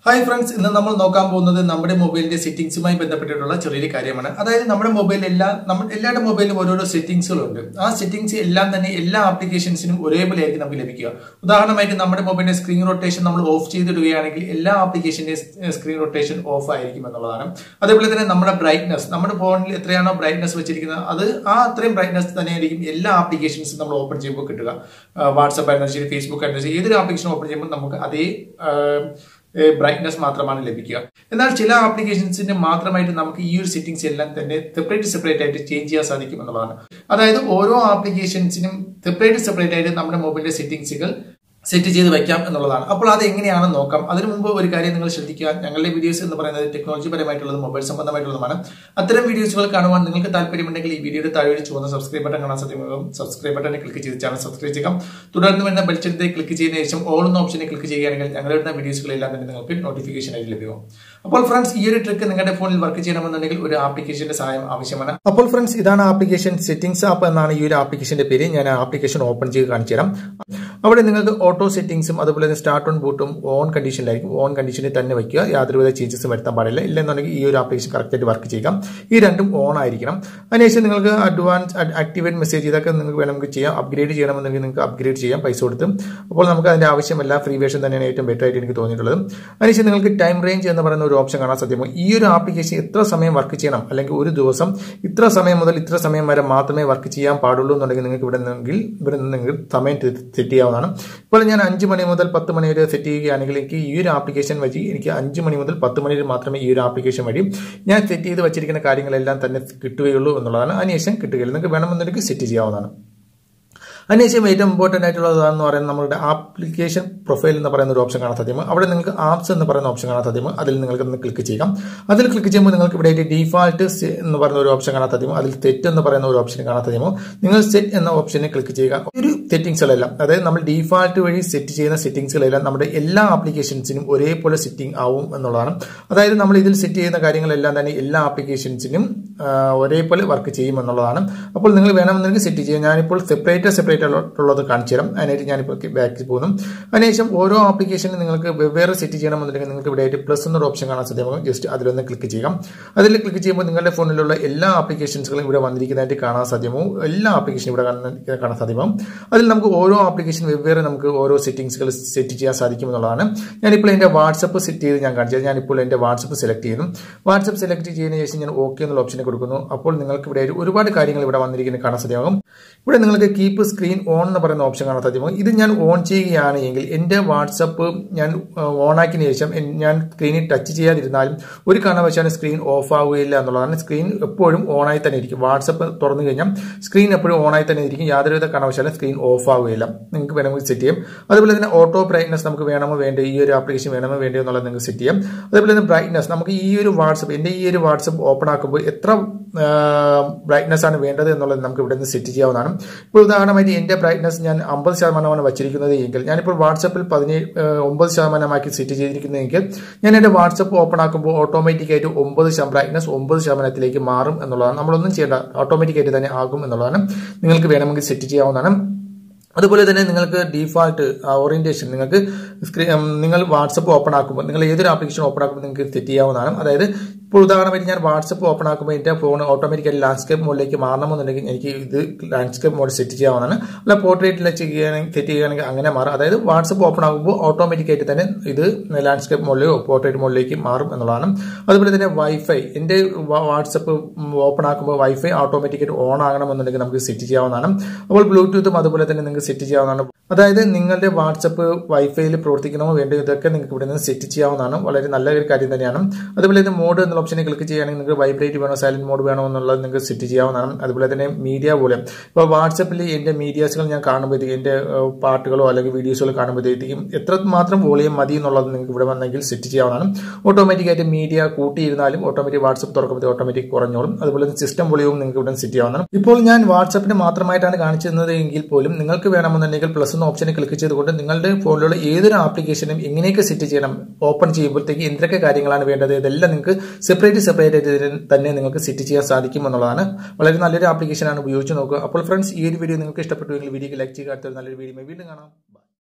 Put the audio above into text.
hi friends ഇന്ന് നമ്മൾ നോക്കാൻ പോകുന്നത് നമ്മുടെ മൊബൈലിന്റെ സെറ്റിംഗ്സുമായി ബന്ധപ്പെട്ടിട്ടുള്ള ചെറിയൊരു കാര്യമാണ് അതായത് നമ്മുടെ മൊബൈൽ എല്ലാ നമ്മൾ എല്ലാവരുടെ മൊബൈലിലും ഓരോരോ സെറ്റിംഗ്സുകളുണ്ട് ആ സെറ്റിംഗ്സ് എല്ലാം തന്നെ എല്ലാ ആപ്ലിക്കേഷൻസിനും ഒരേപോലെ ആയിരിക്കും നമുക്ക് ലഭിക്കുക ഉദാഹരണമായിട്ട് നമ്മുടെ മൊബൈലിന്റെ സ്ക്രീൻ റൊട്ടേഷൻ നമ്മൾ ഓഫ് ചെയ്തിടുകയാണെങ്കിൽ എല്ലാ ആപ്ലിക്കേഷന്റെ സ്ക്രീൻ റൊട്ടേഷൻ ഓഫ് ആയിരിക്കും എന്നുള്ളതാണ് അതേപോലെ തന്നെ നമ്മുടെ ബ്രൈറ്റ്നസ് നമ്മുടെ ഫോണിൽ എത്രയാണോ ബ്രൈറ്റ്നസ് വെച്ചിരിക്കുന്നത് അത് ആ അത്രയും ബ്രൈറ്റ്നസ് തന്നെയായിരിക്കും എല്ലാ ആപ്ലിക്കേഷൻസും നമ്മൾ ഓപ്പൺ ചെയ്യുമ്പോൾ കിട്ടുക വാട്സ്ആപ്പ് ആയിരുന്നു ശരി ഫേസ്ബുക്ക് ആയിരുന്നു ശരി ഏതൊരു ആപ്ലിക്കേഷൻ ഓപ്പൺ ചെയ്യുമ്പോൾ നമുക്ക് അതേ ബ്രൈറ്റ്നസ് മാത്രമാണ് ലഭിക്കുക എന്നാൽ ചില ആപ്ലിക്കേഷൻസിന് മാത്രമായിട്ട് നമുക്ക് ഈ ഒരു സെറ്റിംഗ്സ് എല്ലാം തന്നെ സെപ്പറേറ്റ് സെപ്പറേറ്റ് ആയിട്ട് ചേഞ്ച് ചെയ്യാൻ സാധിക്കും എന്നുള്ളതാണ് അതായത് ഓരോ ആപ്ലിക്കേഷൻസിനും സെപ്പറേറ്റ് സെപ്പറേറ്റ് ആയിട്ട് നമ്മുടെ മൊബൈലിന്റെ സെറ്റിംഗ്സുകൾ സെറ്റ് ചെയ്ത് വെക്കാം എന്നുള്ളതാണ് അപ്പോൾ അത് എങ്ങനെയാണെന്ന് നോക്കാം അതിനു മുമ്പ് ഒരു കാര്യം നിങ്ങൾ ശ്രദ്ധിക്കുക ഞങ്ങളുടെ വീഡിയോസ് എന്ന് പറയുന്നത് ടെക്നോളജി പരമായിട്ടുള്ളതും മൊബൈൽ സംബന്ധമായിട്ടുള്ളതുമാണ് അത്തരം വീഡിയോസുകൾ കാണുവാൻ നിങ്ങൾക്ക് താല്പര്യമുണ്ടെങ്കിൽ ഈ വീഡിയോയുടെ താഴെ ഒരു ചുവന്ന സബ്സ്ക്രൈബ് ബട്ടൺ കാണാൻ സാധ്യമാകും സബ്സ്ക്രൈബ് ബട്ടണിൽ ക്ലിക്ക് ചെയ്ത് ചാനൽ സബ്സ്ക്രൈബ് ചെയ്യാം തുടർന്ന് വരുന്ന ബെൽച്ചെടുത്ത് ക്ലിക്ക് ചെയ്തതിനു ശേഷം ഓൾ എന്ന ഓപ്ഷനിൽ ക്ലിക്ക് ചെയ്യുകയാണെങ്കിൽ ഞങ്ങളുടെ വരുന്ന വീഡിയോസുകളെല്ലാം തന്നെ നിങ്ങൾക്ക് നോട്ടിഫിക്കേഷൻ ആയിട്ട് ലഭിക്കും അപ്പോൾ ഫ്രണ്ട്സ് ഈ ഒരു ട്രിക്ക് നിങ്ങളുടെ ഫോണിൽ വർക്ക് ചെയ്യണമെന്നുണ്ടെങ്കിൽ ഒരു ആപ്ലിക്കേഷന്റെ സഹായം ആവശ്യമാണ് അപ്പോൾ ഫ്രണ്ട്സ് ഇതാണ് ആപ്ലിക്കേഷൻ സെറ്റിംഗ്സ് ആപ്പ് എന്നാണ് ഈ ഒരു ആപ്ലിക്കേഷന്റെ പേര് ഞാൻ ആപ്ലിക്കേഷൻ ഓപ്പൺ ചെയ്ത് കാണിച്ചു തരാം അവിടെ നിങ്ങൾക്ക് ഓട്ടോ സെറ്റിംഗ്സും അതുപോലെ തന്നെ സ്റ്റാർട്ട് ഓൺ ബൂട്ടും ഓൺ കണ്ടീഷനിലായിരിക്കും ഓൺ കണ്ടീഷനിൽ തന്നെ വയ്ക്കുക യാതൊരുവിധ ചേഞ്ചസും വരുത്താൻ പാടില്ല ഇല്ലെന്നുണ്ടെങ്കിൽ ഈ ഒരു ആപ്ലിക്കേഷൻ കറക്റ്റായിട്ട് വർക്ക് ചെയ്യാം ഈ രണ്ടും ഓൺ ആയിരിക്കണം അതിനുശേഷം നിങ്ങൾക്ക് അഡ്വാൻസ് ആക്ടിവേറ്റ് മെസ്സേജ് ഇതൊക്കെ നിങ്ങൾക്ക് വേണമെങ്കിൽ ചെയ്യാം അപ്ഗ്രേഡ് ചെയ്യണമെന്നുണ്ടെങ്കിൽ നിങ്ങൾക്ക് അപ്ഗ്രേഡ് ചെയ്യാം പൈസ കൊടുത്ത് അപ്പോൾ നമുക്ക് അതിന്റെ ആവശ്യമല്ല ഫ്രീ വേഷൻ തന്നെയാണ് ഏറ്റവും ബെറ്റർ ആയിട്ട് എനിക്ക് തോന്നിയിട്ടുള്ളത് അതിനുശേഷം നിങ്ങൾക്ക് ടൈം റേഞ്ച് എന്ന് പറയുന്ന ഒരു ഓപ്ഷൻ കാണാൻ സാധ്യമോ ഈ ഒരു ആപ്ലിക്കേഷൻ എത്ര സമയം വർക്ക് ചെയ്യണം അല്ലെങ്കിൽ ഒരു ദിവസം ഇത്ര സമയം മുതൽ ഇത്ര സമയം വരെ മാത്രമേ വർക്ക് ചെയ്യാൻ പാടുള്ളൂ എന്നുണ്ടെങ്കിൽ നിങ്ങൾക്ക് ഇവിടെ നിന്നെങ്കിൽ ഇവിടെ നിന്ന് നിങ്ങൾക്ക് സമയം സെറ്റ് ചെയ്യാവുന്നതാണ് ഇപ്പോൾ ഞാൻ അഞ്ച് മണി മുതൽ പത്ത് മണി വരെ സെറ്റ് ചെയ്യുകയാണെങ്കിൽ എനിക്ക് ഈ ഒരു ആപ്ലിക്കേഷൻ വഴി എനിക്ക് അഞ്ച് മണി മുതൽ പത്ത് മണി വരെ മാത്രമേ ഈ ഒരു ആപ്ലിക്കേഷൻ വഴി ഞാൻ സെറ്റ് ചെയ്ത് വെച്ചിരിക്കുന്ന കാര്യങ്ങളെല്ലാം തന്നെ കിട്ടുകയുള്ളൂ എന്നുള്ളതാണ് അതിനുശേഷം കിട്ടുകയില്ല നിങ്ങൾക്ക് വേണമെന്നുണ്ടെങ്കിൽ സെറ്റ് ചെയ്യാവുന്നതാണ് അതിനുശേഷം ഏറ്റവും ഇമ്പോർട്ടൻ്റ് ആയിട്ടുള്ളതെന്ന് പറയുന്നത് നമ്മുടെ ആപ്ലിക്കേഷൻ പ്രൊഫൈൽ എന്ന് പറയുന്ന ഒരു ഓപ്ഷൻ കാണാൻ സാധ്യമാണ് അവിടെ നിങ്ങൾക്ക് ആപ്സ് എന്ന് പറയുന്ന ഓപ്ഷൻ കാണാൻ സാധ്യമാണ് അതിൽ നിങ്ങൾക്ക് ഒന്ന് ക്ലിക്ക് ചെയ്യാം അതിൽ ക്ലിക്ക് ചെയ്യുമ്പോൾ നിങ്ങൾക്ക് ഇവിടെ ഡീഫാൾട്ട് എന്ന് പറയുന്ന ഒരു ഓപ്ഷൻ കാണാൻ സാധ്യമോ അതിൽ തെറ്റ് എന്ന് പറയുന്ന ഒരു ഓപ്ഷൻ കാണാൻ സാധ്യമോ നിങ്ങൾ സെറ്റ് എന്ന ഓപ്ഷനിൽ ക്ലിക്ക് ചെയ്യുക ഒരു സെറ്റിംഗ്സുകളെല്ലാം അതായത് നമ്മൾ ഡീഫാൾട്ട് വഴി സെറ്റ് ചെയ്യുന്ന സെറ്റിംഗ്സുകളെല്ലാം നമ്മുടെ എല്ലാ ആപ്ലിക്കേഷൻസിനും ഒരേപോലെ സെറ്റിംഗ് ആവും എന്നുള്ളതാണ് അതായത് നമ്മൾ ഇതിൽ സെറ്റ് ചെയ്യുന്ന കാര്യങ്ങളെല്ലാം തന്നെ എല്ലാ ആപ്ലിക്കേഷൻസിനും ഒരേപോലെ വർക്ക് ചെയ്യും എന്നുള്ളതാണ് അപ്പോൾ നിങ്ങൾ വേണമെന്നുണ്ടെങ്കിൽ സെറ്റ് ചെയ്യാം ഞാനിപ്പോൾ സെപ്പറേറ്റ് സെപ്പറേറ്റ് ഉള്ളത് കാണിച്ചു തരാം അതിനായിട്ട് ഞാനിപ്പോൾ ബാക്കിൽ പോകുന്നു അതിനുശേഷം ഓരോ ആപ്ലിക്കേഷനും നിങ്ങൾക്ക് വെവ്വേറെ സെറ്റ് ചെയ്യണമെന്നുണ്ടെങ്കിൽ നിങ്ങൾക്ക് ഇവിടെ ആയിട്ട് പ്ലസ് എന്നൊരു ഓപ്ഷൻ കാണാൻ സാധ്യമാകും ജസ്റ്റ് അതിലൊന്ന് ക്ലിക്ക് ചെയ്യാം അതിൽ ക്ലിക്ക് ചെയ്യുമ്പോൾ നിങ്ങളുടെ ഫോണിലുള്ള എല്ലാ ആപ്ലിക്കേഷൻസുകളും ഇവിടെ വന്നിരിക്കുന്നതായിട്ട് കാണാൻ സാധ്യമാവും എല്ലാ ആപ്ലിക്കേഷനും ഇവിടെ കാണാൻ സാധ്യമാവും അതിൽ നമുക്ക് ഓരോ ആപ്ലിക്കേഷൻ വെവ്വേറെ നമുക്ക് ഓരോ സെറ്റിംഗ്സുകൾ സെറ്റ് ചെയ്യാൻ സാധിക്കും എന്നുള്ളതാണ് ഞാനിപ്പോൾ എൻ്റെ വാട്സപ്പ് സെറ്റ് ചെയ്ത് ഞാൻ കാണിച്ചത് ഞാനിപ്പോൾ എൻ്റെ വാട്സപ്പ് സെലക്ട് ചെയ്യുന്നു വാട്സപ്പ് സെലക്ട് ചെയ്തതിന് ശേഷം ഞാൻ ഓക്കെ എന്നുള്ള ഓപ്ഷനെ കൊടുക്കുന്നു അപ്പോൾ നിങ്ങൾക്ക് ഇവിടെ ഒരുപാട് കാര്യങ്ങൾ ഇവിടെ വന്നിരിക്കുന്നത് കാണാൻ സാധ്യമാകും ഇവിടെ നിങ്ങൾക്ക് കീപ്പ് സ്ക്രീൻ ഓൺ എന്ന് പറയുന്ന ഓപ്ഷൻ കാണാൻ സാധ്യമാകും ഇത് ഞാൻ ഓൺ ചെയ്യുകയാണ് എങ്കിൽ എൻ്റെ വാട്സപ്പ് ഞാൻ ഓൺ ആക്കിയതിന് ശേഷം ഞാൻ സ്ക്രീനിൽ ടച്ച് ചെയ്യാതിരുന്നാലും ഒരു കാരണവശാലും സ്ക്രീൻ ഓഫ് ആവുകയില്ല എന്നുള്ളതാണ് സ്ക്രീൻ എപ്പോഴും ഓണായി തന്നെ ഇരിക്കും വാട്സപ്പ് തുറന്നു കഴിഞ്ഞാൽ സ്ക്രീൻ എപ്പോഴും ഓണായി തന്നെ ഇരിക്കും യാതൊരുവിധ കാരണവശാലും സ്ക്രീൻ ഓഫ് ആവുകയില്ല നിങ്ങൾക്ക് വേണമെങ്കിൽ സെറ്റ് ചെയ്യാം അതുപോലെ തന്നെ ഓട്ടോ ബ്രൈറ്റ്നസ് നമുക്ക് വേണമോ വേണ്ടേ ഈ ഒരു ആപ്ലിക്കേഷൻ വേണമോ വേണ്ടോ എന്നുള്ളത് നിങ്ങൾക്ക് സെറ്റ് ചെയ്യാം അതേപോലെ തന്നെ ബ്രൈറ്റ്നസ് നമുക്ക് ഈ ഒരു വാട്സപ്പ് എൻ്റെ ഈ ഒരു വാട്സപ്പ് ഓപ്പൺ ആക്കുമ്പോൾ എത്ര ബ്രൈറ്റ്നസ് ആണ് വേണ്ടത് എന്നുള്ളത് നമുക്ക് ഇവിടെ നിന്ന് സെറ്റ് ചെയ്യാവുന്നതാണ് ഇപ്പോൾ ഉദാഹരണമായിട്ട് എൻ്റെ ബ്രൈറ്റ്നസ് ഞാൻ അമ്പത് ശതമാനമാണ് വച്ചിരിക്കുന്നത് എങ്കിൽ ഞാനിപ്പോൾ വാട്സപ്പിൽ പതിനേഴ് ഒമ്പത് ശതമാനമാക്കി സെറ്റ് ചെയ്തിരിക്കുന്നതെങ്കിൽ ഞാൻ എൻ്റെ വാട്സപ്പ് ഓപ്പൺ ആക്കുമ്പോൾ ഓട്ടോമാറ്റിക് ആയിട്ട് ഒമ്പത് ബ്രൈറ്റ്നസ് ഒമ്പത് ശതമാനത്തിലേക്ക് മാറും എന്നുള്ളതാണ് നമ്മളൊന്നും ചെയ്യേണ്ട ഓട്ടോമാറ്റിക് ആയിട്ട് തന്നെ ആകും എന്നുള്ളതാണ് നിങ്ങൾക്ക് വേണമെങ്കിൽ സെറ്റ് ചെയ്യാവുന്നതാണ് അതുപോലെ തന്നെ നിങ്ങൾക്ക് ഡീഫാൾട്ട് ഓറിയന്റേഷൻ നിങ്ങൾക്ക് സ്ക്രീൻ നിങ്ങൾ വാട്സപ്പ് ഓപ്പൺ ആക്കുമ്പോൾ നിങ്ങൾ ഏതൊരു ആപ്ലിക്കേഷൻ ഓപ്പൺ ആക്കുമ്പോൾ നിങ്ങൾക്ക് സെറ്റ് ചെയ്യാവുന്നതാണ് അതായത് ഇപ്പോൾ ഉദാഹരണമായിട്ട് ഞാൻ വാട്സപ്പ് ഓപ്പൺ ആക്കുമ്പോൾ എൻ്റെ ഫോൺ ഓട്ടോമാറ്റിക്കായി ലാൻഡ്സ്കേപ്പ് മോഡിലേക്ക് മാറണമെന്നുണ്ടെങ്കിൽ എനിക്ക് ഇത് ലാൻഡ്സ്കേപ്പ് മോഡ് സെറ്റ് ചെയ്യാവുന്നതാണ് അല്ല പോർട്രേറ്റിൽ ചെയ്യുകയാണെങ്കിൽ സെറ്റ് ചെയ്യുകയാണെങ്കിൽ അങ്ങനെ മാറും അതായത് വാട്സപ്പ് ഓപ്പൺ ആകുമ്പോൾ ഓട്ടോമാറ്റിക്കായിട്ട് തന്നെ ഇത് ലാൻഡ്സ്കേപ്പ് മോഡിലേക്കോ പോർട്രേറ്റ് മോഡിലേക്ക് മാറും എന്നുള്ളതാണ് അതുപോലെ തന്നെ വൈഫൈ എൻ്റെ വാട്സപ്പ് ഓപ്പൺ ആക്കുമ്പോൾ വൈഫൈ ഓട്ടോമാറ്റിക്കായിട്ട് ഓൺ ആകണമെന്നുണ്ടെങ്കിൽ നമുക്ക് സെറ്റ് ചെയ്യാവുന്നതാണ് അപ്പോൾ ബ്ലൂടൂത്തും അതുപോലെ തന്നെ നിങ്ങൾക്ക് സെറ്റ് ചെയ്യാവുന്നതാണ് അതായത് നിങ്ങളുടെ വാട്സപ്പ് വൈഫൈയിൽ പ്രവർത്തിക്കണമോ വേണ്ടോ ഇതൊക്കെ നിങ്ങൾക്ക് ഇവിടെ നിന്ന് സെറ്റ് ചെയ്യാവുന്നതാണ് വളരെ നല്ല ഒരു കാര്യം തന്നെയാണ് അതുപോലെ തന്നെ മോഡ് എന്നുള്ള ഓപ്ഷനെ ക്ലിക്ക് ചെയ്യുകയാണെങ്കിൽ നിങ്ങൾക്ക് വൈബ്രേറ്റ് വേണോ സൈലന്റ് മോഡ് വേണോ എന്നുള്ളത് നിങ്ങൾക്ക് സെറ്റ് ചെയ്യാവുന്നതാണ് അതുപോലെ തന്നെ മീഡിയ പോലെ ഇപ്പോൾ വാട്സപ്പിൽ എൻ്റെ മീഡിയാസുകൾ ഞാൻ കാണുമ്പോഴത്തേക്കും എൻ്റെ പാട്ടുകളോ അല്ലെങ്കിൽ വീഡിയോസുകളോ കാണുമ്പോഴത്തേക്കും എത്ര മാത്രം വോളിയം മതി എന്നുള്ളത് നിങ്ങൾക്ക് ഇവിടെ വന്നെങ്കിൽ സെറ്റ് ചെയ്യാവുന്നതാണ് ഓട്ടോമാറ്റിക്കായിട്ട് മീഡിയ കൂട്ടിയിരുന്നാലും ഓട്ടോമാറ്റിക് വാട്സപ്പ് തുറക്കുമ്പോൾ ഓട്ടോമാറ്റിക് കുറഞ്ഞോളും അതുപോലെ തന്നെ സിസ്റ്റം വോളിയവും നിങ്ങൾക്ക് ഇവിടെ സെറ്റ് ചെയ്യാവുന്നതാണ് ഇപ്പോൾ ഞാൻ വാട്സപ്പിന് മാത്രമായിട്ടാണ് കാണിച്ചിരുന്നത് എങ്കിൽ പോലും നിങ്ങൾക്ക് വേണമെന്നുണ്ടെങ്കിൽ പ്ലസ് എന്ന ഓപ്ഷനെ ക്ലിക്ക് ചെയ്തുകൊണ്ട് നിങ്ങളുടെ ഫോണിലുള്ള ഏതൊരു ആപ്ലിക്കേഷനും എങ്ങനെയൊക്കെ സെറ്റ് ചെയ്യണം ഓപ്പൺ ചെയ്യുമ്പോഴത്തേക്ക് എന്തൊക്കെ കാര്യങ്ങളാണ് വേണ്ടത് ഇതെല്ലാം നിങ്ങൾക്ക് സെപ്പറേറ്റ് സെപ്പറേറ്റ് ആയിട്ട് തന്നെ നിങ്ങൾക്ക് സെറ്റ് ചെയ്യാൻ സാധിക്കും എന്നുള്ളതാണ് വളരെ നല്ലൊരു ആപ്ലിക്കേഷനാണ് ഉപയോഗിച്ച് നോക്കുക അപ്പോൾ ഫ്രണ്ട്സ് ഈ ഒരു വീഡിയോ നിങ്ങൾക്ക് ഇഷ്ടപ്പെട്ടുവെങ്കിൽ വീഡിയോക്ക് ലൈക്ക് ചെയ്യുക അടുത്തൊരു നല്ലൊരു വീഡിയോ വീണ്ടും കാണാം